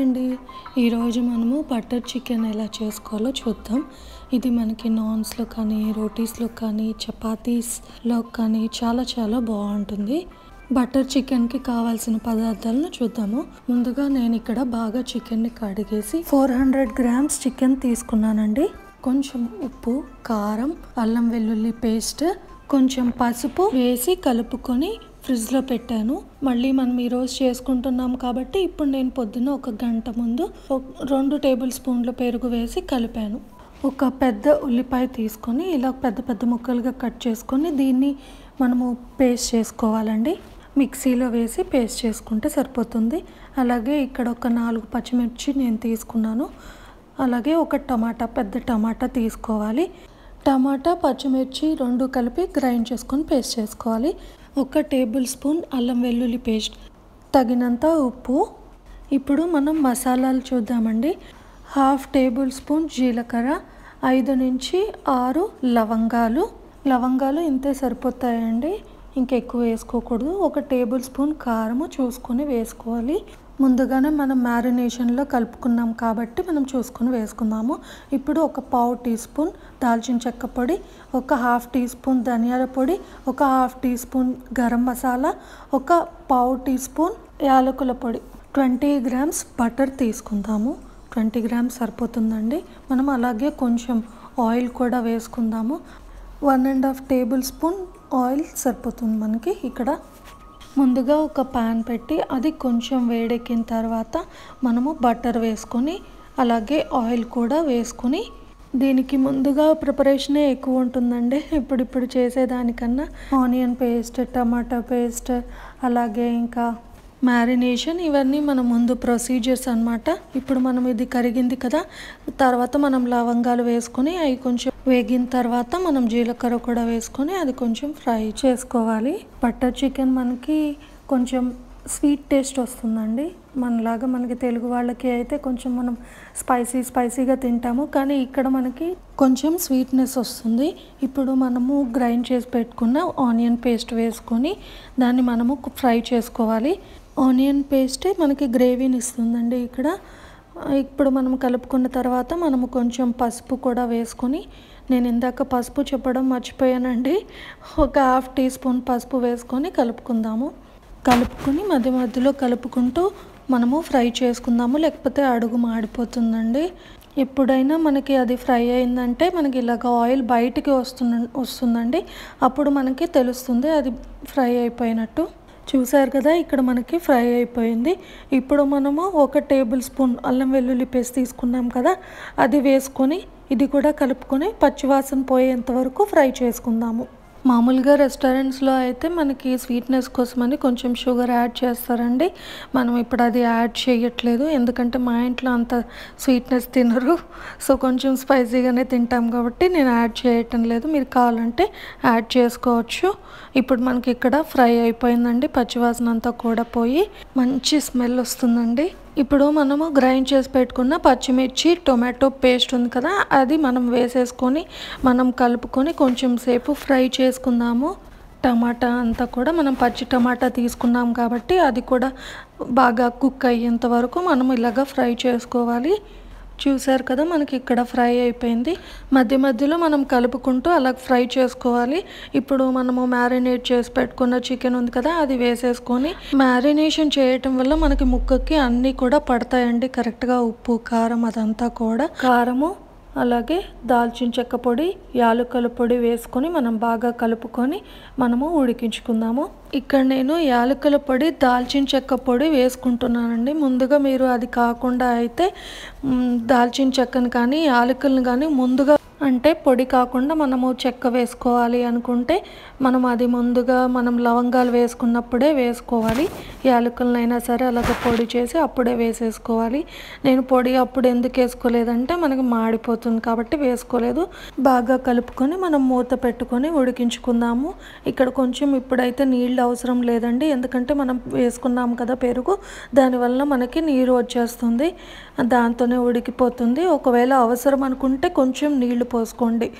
అండి ఈరోజు మనము బటర్ చికెన్ ఎలా చేసుకోవాలో చూద్దాం ఇది మనకి నాన్స్లో కానీ రోటీస్లో కానీ చపాతీస్లో కానీ చాలా చాలా బాగుంటుంది బటర్ చికెన్కి కావాల్సిన పదార్థాలను చూద్దాము ముందుగా నేను ఇక్కడ బాగా చికెన్ని కడిగేసి ఫోర్ హండ్రెడ్ గ్రామ్స్ చికెన్ తీసుకున్నానండి కొంచెం ఉప్పు కారం అల్లం వెల్లుల్లి పేస్ట్ కొంచెం పసుపు వేసి కలుపుకొని ఫ్రిడ్జ్లో పెట్టాను మళ్ళీ మనం ఈరోజు చేసుకుంటున్నాం కాబట్టి ఇప్పుడు నేను పొద్దున్న ఒక గంట ముందు ఒక- రెండు టేబుల్ స్పూన్ల పెరుగు వేసి కలిపాను ఒక పెద్ద ఉల్లిపాయ తీసుకొని ఇలా పెద్ద పెద్ద ముక్కలుగా కట్ చేసుకొని దీన్ని మనము పేస్ట్ చేసుకోవాలండి మిక్సీలో వేసి పేస్ట్ చేసుకుంటే సరిపోతుంది అలాగే ఇక్కడ ఒక నాలుగు పచ్చిమిర్చి నేను తీసుకున్నాను అలాగే ఒక టమాటా పెద్ద టమాటా తీసుకోవాలి టమాటా పచ్చిమిర్చి రెండు కలిపి గ్రైండ్ చేసుకొని పేస్ట్ చేసుకోవాలి ఒక టేబుల్ స్పూన్ అల్లం వెల్లుల్లి పేస్ట్ తగినంత ఉప్పు ఇప్పుడు మనం మసాలాలు చూద్దామండి హాఫ్ టేబుల్ స్పూన్ జీలకర్ర ఐదు నుంచి ఆరు లవంగాలు లవంగాలు ఇంతే సరిపోతాయండి ఇంకెక్కువ వేసుకోకూడదు ఒక టేబుల్ స్పూన్ కారము చూసుకొని వేసుకోవాలి ముందుగానే మనం మ్యారినేషన్లో కలుపుకున్నాం కాబట్టి మనం చూసుకొని వేసుకుందాము ఇప్పుడు ఒక పావు టీ స్పూన్ దాల్చిన చెక్క పొడి ఒక హాఫ్ టీ స్పూన్ ధనియాల పొడి ఒక half tea spoon garam masala ఒక పావు టీ స్పూన్ యాలకుల పొడి ట్వంటీ గ్రామ్స్ బటర్ తీసుకుందాము ట్వంటీ గ్రామ్స్ సరిపోతుందండి మనం అలాగే కొంచెం ఆయిల్ కూడా వేసుకుందాము one and half table spoon oil సరిపోతుంది మనకి ఇక్కడ ముందుగా ఒక పాన్ పెట్టి అది కొంచెం వేడెక్కిన తర్వాత మనము బటర్ వేసుకొని అలాగే ఆయిల్ కూడా వేసుకొని దీనికి ముందుగా ప్రిపరేషనే ఎక్కువ ఉంటుందండి ఇప్పుడు ఇప్పుడు చేసేదానికన్నా ఆనియన్ పేస్ట్ టమాటా పేస్ట్ అలాగే ఇంకా మ్యారినేషన్ ఇవన్నీ మనం ముందు ప్రొసీజర్స్ అన్నమాట ఇప్పుడు మనం ఇది కరిగింది కదా తర్వాత మనం లవంగాలు వేసుకొని అవి కొంచెం వేగిన తర్వాత మనం జీలకర్ర కూడా వేసుకొని అది కొంచెం ఫ్రై చేసుకోవాలి బటర్ చికెన్ మనకి కొంచెం స్వీట్ టేస్ట్ వస్తుందండి మనలాగా మనకి తెలుగు వాళ్ళకి అయితే కొంచెం మనం స్పైసీ స్పైసీగా తింటాము కానీ ఇక్కడ మనకి కొంచెం స్వీట్నెస్ వస్తుంది ఇప్పుడు మనము గ్రైండ్ చేసి పెట్టుకున్న ఆనియన్ పేస్ట్ వేసుకొని దాన్ని మనము ఫ్రై చేసుకోవాలి ఆనియన్ పేస్టే మనకి గ్రేవీని ఇస్తుందండి ఇక్కడ ఇప్పుడు మనం కలుపుకున్న తర్వాత మనము కొంచెం పసుపు కూడా వేసుకొని నేను ఇందాక పసుపు చెప్పడం మర్చిపోయానండి ఒక హాఫ్ టీ స్పూన్ పసుపు వేసుకొని కలుపుకుందాము కలుపుకొని మధ్య మధ్యలో కలుపుకుంటూ మనము ఫ్రై చేసుకుందాము లేకపోతే అడుగు మాడిపోతుందండి ఎప్పుడైనా మనకి అది ఫ్రై అయిందంటే మనకి ఇలాగ ఆయిల్ బయటికి వస్తుంది వస్తుందండి అప్పుడు మనకి తెలుస్తుంది అది ఫ్రై అయిపోయినట్టు చూసారు కదా ఇక్కడ మనకి ఫ్రై అయిపోయింది ఇప్పుడు మనము ఒక టేబుల్ స్పూన్ అల్లం వెల్లుల్లి పేస్ట్ తీసుకున్నాం కదా అది వేసుకొని ఇది కూడా కలుపుకొని పచ్చివాసన పోయేంత వరకు ఫ్రై చేసుకుందాము మామూలుగా రెస్టారెంట్స్లో అయితే మనకి స్వీట్నెస్ కోసమని కొంచెం షుగర్ యాడ్ చేస్తారండి మనం ఇప్పుడు అది యాడ్ చేయట్లేదు ఎందుకంటే మా ఇంట్లో అంత స్వీట్నెస్ తినరు సో కొంచెం స్పైసీగానే తింటాం కాబట్టి నేను యాడ్ చేయటం లేదు మీరు కావాలంటే యాడ్ చేసుకోవచ్చు ఇప్పుడు మనకి ఇక్కడ ఫ్రై అయిపోయిందండి పచ్చివాసన అంతా కూడా పోయి మంచి స్మెల్ వస్తుందండి ఇప్పుడు మనము గ్రైండ్ చేసి పెట్టుకున్న పచ్చిమిర్చి టొమాటో పేస్ట్ ఉంది కదా అది మనం వేసేసుకొని మనం కలుపుకొని కొంచెం సేపు ఫ్రై చేసుకుందాము టమాటా అంతా కూడా మనం పచ్చి టమాటా తీసుకున్నాం కాబట్టి అది కూడా బాగా కుక్ అయ్యేంత వరకు మనం ఇలాగ ఫ్రై చేసుకోవాలి చూసారు కదా మనకి ఇక్కడ ఫ్రై అయిపోయింది మధ్య మధ్యలో మనం కలుపుకుంటూ అలా ఫ్రై చేసుకోవాలి ఇప్పుడు మనము మ్యారినేట్ చేసి పెట్టుకున్న చికెన్ ఉంది కదా అది వేసేసుకొని మ్యారినేషన్ చేయటం వల్ల మనకి ముక్కకి అన్నీ కూడా పడతాయండి కరెక్ట్గా ఉప్పు కారం అదంతా కూడా కారము అలాగే దాల్చిన చెక్క పొడి యాలకుల పొడి వేసుకొని మనం బాగా కలుపుకొని మనము ఉడికించుకుందాము ఇక్కడ నేను యాలకుల పొడి దాల్చిన చెక్క పొడి వేసుకుంటున్నానండి ముందుగా మీరు అది కాకుండా అయితే మ్, దాల్చిన చెక్కను కానీ యాలకులను కానీ ముందుగా అంటే పొడి కాకుండా మనము చెక్క వేసుకోవాలి అనుకుంటే మనం అది ముందుగా మనం లవంగాలు వేసుకున్నప్పుడే వేసుకోవాలి యాలకులనైనా సరే అలాగ పొడి చేసి అప్పుడే వేసేసుకోవాలి నేను పొడి అప్పుడు ఎందుకు వేసుకోలేదంటే మనకి మాడిపోతుంది కాబట్టి వేసుకోలేదు బాగా కలుపుకొని మనం మూత పెట్టుకొని ఉడికించుకుందాము ఇక్కడ కొంచెం ఇప్పుడైతే నీళ్ళు అవసరం లేదండి ఎందుకంటే మనం వేసుకున్నాం కదా పెరుగు దానివల్ల మనకి నీరు వచ్చేస్తుంది దాంతోనే ఉడికిపోతుంది ఒకవేళ అవసరం అనుకుంటే కొంచెం నీళ్లు పోసుకోండి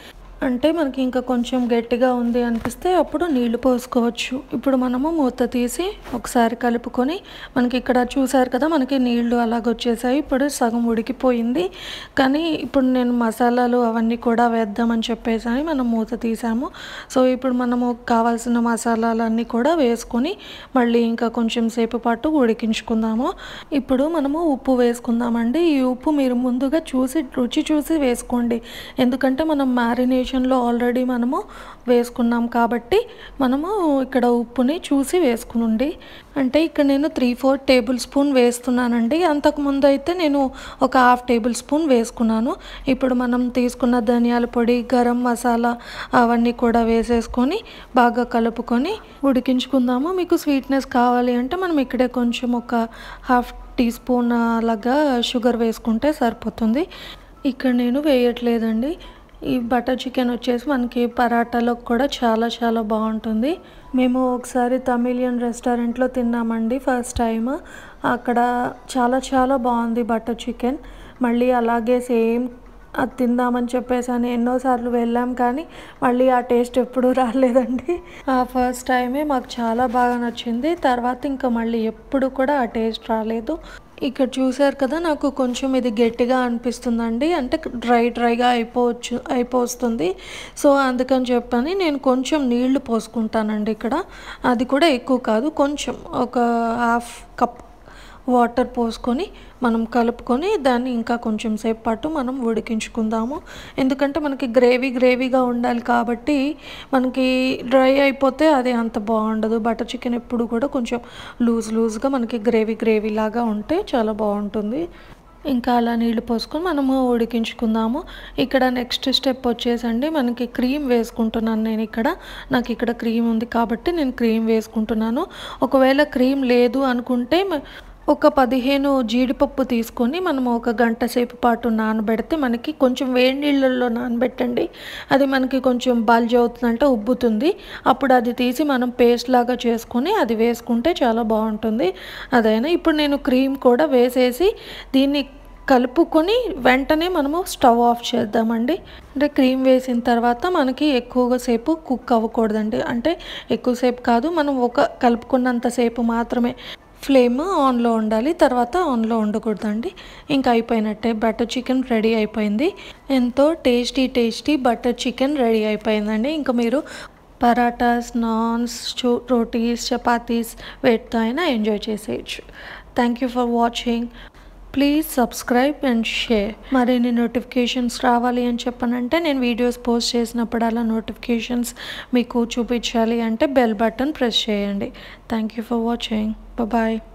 అంటే మనకి ఇంకా కొంచెం గట్టిగా ఉంది అనిపిస్తే అప్పుడు నీళ్లు పోసుకోవచ్చు ఇప్పుడు మనము మూత తీసి ఒకసారి కలుపుకొని మనకి ఇక్కడ చూసారు కదా మనకి నీళ్లు అలాగ వచ్చేసాయి ఇప్పుడు సగం ఉడికిపోయింది కానీ ఇప్పుడు నేను మసాలాలు అవన్నీ కూడా వేద్దామని చెప్పేసి అని మనం మూత తీసాము సో ఇప్పుడు మనము కావాల్సిన మసాలాలన్నీ కూడా వేసుకొని మళ్ళీ ఇంకా కొంచెం సేపు పాటు ఉడికించుకుందాము ఇప్పుడు మనము ఉప్పు వేసుకుందామండి ఈ ఉప్పు మీరు ముందుగా చూసి రుచి చూసి వేసుకోండి ఎందుకంటే మనం మ్యారినేషన్లో ఆల్రెడీ మనము వేసుకున్నాం కాబట్టి మనము ఇక్కడ ఉప్పుని చూసి వేసుకునండి అంటే ఇక్కడ నేను త్రీ ఫోర్ టేబుల్ స్పూన్ వేస్తున్నానండి అంతకుముందు అయితే నేను ఒక హాఫ్ టేబుల్ స్పూన్ వేసుకున్నాను ఇప్పుడు మనం తీసుకున్న ధనియాల పొడి గరం మసాలా అవన్నీ కూడా వేసేసుకొని బాగా కలుపుకొని ఉడికించుకుందాము మీకు స్వీట్నెస్ కావాలి అంటే మనం ఇక్కడే కొంచెం ఒక హాఫ్ టీ స్పూన్ అలాగా షుగర్ వేసుకుంటే సరిపోతుంది ఇక్కడ నేను వేయట్లేదండి ఈ బటర్ చికెన్ వచ్చేసి మనకి పరాటాలో కూడా చాలా చాలా బాగుంటుంది మేము ఒకసారి తమిళియన్ రెస్టారెంట్లో తిన్నామండి ఫస్ట్ టైం అక్కడ చాలా చాలా బాగుంది బటర్ చికెన్ మళ్ళీ అలాగే సేమ్ అది తిందామని చెప్పేసి అని ఎన్నోసార్లు వెళ్ళాం కానీ మళ్ళీ ఆ టేస్ట్ ఎప్పుడూ రాలేదండి ఆ ఫస్ట్ టైమే మాకు చాలా బాగా నచ్చింది తర్వాత ఇంకా మళ్ళీ ఎప్పుడు కూడా ఆ టేస్ట్ రాలేదు ఇక్కడ చూసారు కదా నాకు కొంచెం ఇది గట్టిగా అనిపిస్తుందండి అంటే డ్రై డ్రైగా అయిపోవచ్చు అయిపోతుంది సో అందుకని చెప్పని నేను కొంచెం నీళ్లు పోసుకుంటానండి ఇక్కడ అది కూడా ఎక్కువ కాదు కొంచెం ఒక హాఫ్ కప్ వాటర్ పోసుకొని మనం కలుపుకొని దాన్ని ఇంకా కొంచెం సేపు పాటు మనం ఉడికించుకుందాము ఎందుకంటే మనకి గ్రేవీ గ్రేవీగా ఉండాలి కాబట్టి మనకి డ్రై అయిపోతే అది అంత బాగుండదు బటర్ చికెన్ ఎప్పుడు కూడా కొంచెం లూజ్ లూజ్గా మనకి గ్రేవీ గ్రేవీ లాగా ఉంటే చాలా బాగుంటుంది ఇంకా అలా నీళ్లు పోసుకొని మనము ఉడికించుకుందాము ఇక్కడ నెక్స్ట్ స్టెప్ వచ్చేసండి మనకి క్రీమ్ వేసుకుంటున్నాను నేను ఇక్కడ నాకు ఇక్కడ క్రీమ్ ఉంది కాబట్టి నేను క్రీమ్ వేసుకుంటున్నాను ఒకవేళ క్రీమ్ లేదు అనుకుంటే ఒక పదిహేను జీడిపప్పు తీసుకొని మనం ఒక గంట సేపు పాటు నానబెడితే మనకి కొంచెం వేడి నీళ్ళల్లో నానబెట్టండి అది మనకి కొంచెం బల్జ్ అవుతుందంటే ఉబ్బుతుంది అప్పుడు అది తీసి మనం పేస్ట్ లాగా చేసుకొని అది వేసుకుంటే చాలా బాగుంటుంది అదైనా ఇప్పుడు నేను క్రీమ్ కూడా వేసేసి దీన్ని కలుపుకొని వెంటనే మనము స్టవ్ ఆఫ్ చేద్దామండి అంటే క్రీమ్ వేసిన తర్వాత మనకి ఎక్కువగా సేపు కుక్ అవ్వకూడదండి అంటే ఎక్కువసేపు కాదు మనం ఒక కలుపుకున్నంతసేపు మాత్రమే ఫ్లేమ్ ఆన్లో ఉండాలి తర్వాత ఆన్లో ఉండకూడదండి ఇంకా అయిపోయినట్టే బటర్ చికెన్ రెడీ అయిపోయింది ఎంతో tasty tasty butter chicken ready అయిపోయిందండి ఇంకా మీరు పరాటాస్ నాన్స్ చూ రోటీస్ చపాతీస్ వేటితో అయినా ఎంజాయ్ చేసేయచ్చు thank you for watching please subscribe and share మరిన్ని నోటిఫికేషన్స్ రావాలి అని చెప్పనంటే నేను వీడియోస్ పోస్ట్ చేసినప్పుడు అలా నోటిఫికేషన్స్ మీకు చూపించాలి అంటే బెల్ బటన్ ప్రెస్ చేయండి thank you for watching bye